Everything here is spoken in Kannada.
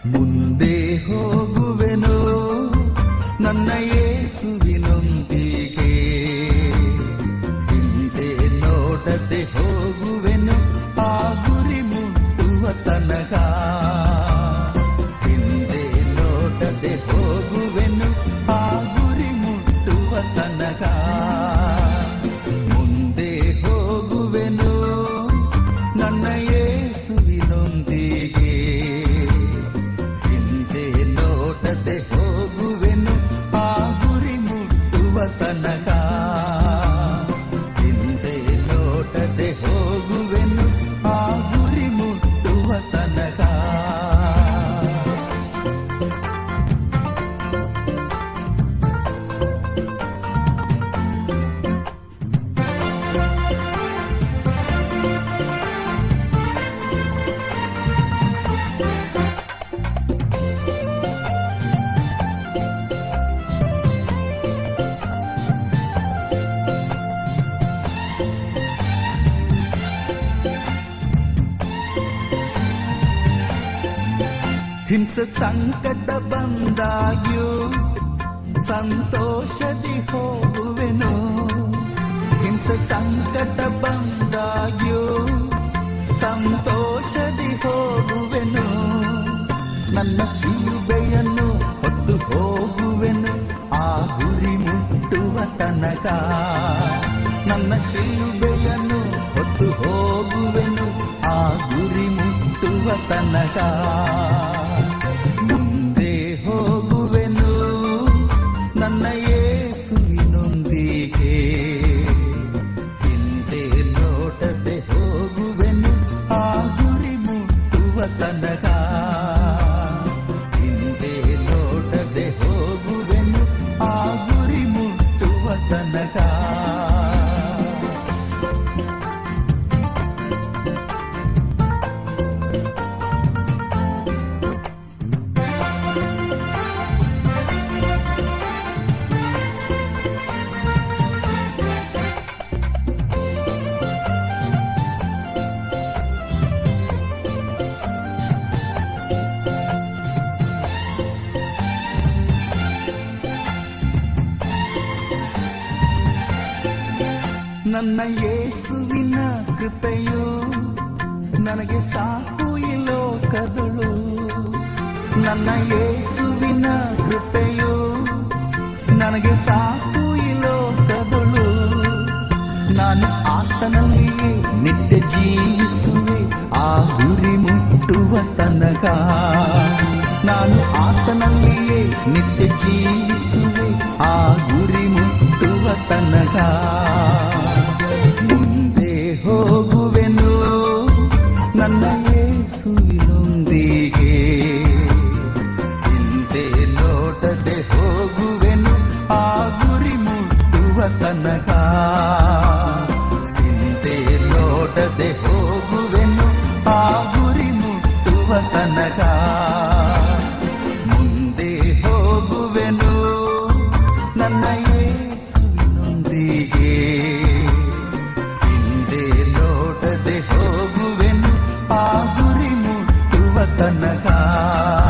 ಮುಂದೆ ಹೋಗುವೆನು ನನ್ನ ಯೇಸುವಿನೊಂದಿಗೆ ಹಿಂದೆ ನೋಡದೆ ಹೋಗುವೆನು ಆ ಗುರಿ ಮುಟ್ಟುವ ತನಕ ಹಿಂದೆ ನೋಡದೆ ಹೋಗುವೆನು ಆ ಗುರಿ ಮುಟ್ಟುವ ತನಕ ಮುಂದೆ ಹೋಗುವೆನು ನನ್ನ ಯೇಸುವಿನೊಂದಿಗೆ ಹಿಂದೆ ನೋಡದೆ ಹೋಗುವೆನು ಆ ಗುರಿ ಮುಟ್ಟುವ ತನಕ ಹಿಂದೆ ನೋಡದೆ ಹೋಗುವೆನು ಆ ಗುರಿ ಮುಟ್ಟುವ ತನಕ ಹಿಂಸೆ ಸಂಕಟ ಬಂದಾಗ್ಯೂ ಸಂತೋಷದಿ ಹೋಗುವೆನು ಹಿಂಸೆ ಸಂಕಟ ಬಂದಾಗ್ಯೂ ಸಂತೋಷದಿ ಹೋಗುವೆನು ನನ್ನ ಶಿಲುಬೆಯನ್ನು ಹೊತ್ತು ಹೋಗುವೆನು ಆ ಗುರಿ ಮುಟ್ಟುವ ತನಕ ನನ್ನ ಶಿಲುಬೆಯನ್ನು ಹೊತ್ತು ಹೋಗುವೆನು ಆ ಗುರಿ ಮುಟ್ಟುವ ತನಕ ಮುಂದೆ ಹೋಗುವೆನು ನನ್ನ ಯೇಸುವಿನೊಂದಿಗೆ ಹಿಂದೆ ನೋಡದೆ ಹೋಗುವೆನು ಆ ಗುರಿ ಮುಟ್ಟುವ ತನಕ ಹಿಂದೆ ನೋಡದೆ ಹೋಗುವೆನು ಆ ಗುರಿ ಮುಟ್ಟುವ ತನಕ ನನ್ನ ಯೇಸುವಿನ ಕೃಪೆಯು ನನಗೆ ಸಾಕು ಈ ಲೋಕದಳು ನನ್ನ ಯೇಸುವಿನ ಕೃಪೆಯು ನನಗೆ ಸಾಕು ಈ ಲೋಕದಳು ನಾನು ಆತನಲ್ಲಿಯೇ ನಿತ್ಯ ಜೀವಿಸುವೆ ಆ ಗುರಿ ಮುಟ್ಟುವ ತನಕ ನಾನು ಆತನಲ್ಲಿಯೇ ನಿತ್ಯ ಜೀವಿಸುವೆ ಆ ಗುರಿ ಮುಟ್ಟುವ ತನಕ ಮುಂದೆ ಹೋಗುವೆನು ನನ್ನ ಯೇಸುವಿನೊಂದಿಗೆ ಹಿಂದೆ ನೋಡದೆ ಹೋಗುವೆನು ಆ ಗುರಿ ಮುಟ್ಟುವ ತನಕ ಹಿಂದೆ ನೋಡದೆ ಹೋಗುವೆನು ಆ ಗುರಿ ಮುಟ್ಟುವ ತನಕ ಮುಂದೆ ಹೋಗುವೆನು ನನ್ನ ಯೇಸುವಿನೊಂದಿಗೆ ಹಿಂದೆ ನೋಡದೆ ಹೋಗುವೆನು ಆ ಗುರಿ ಮುಟ್ಟುವ ತನಕ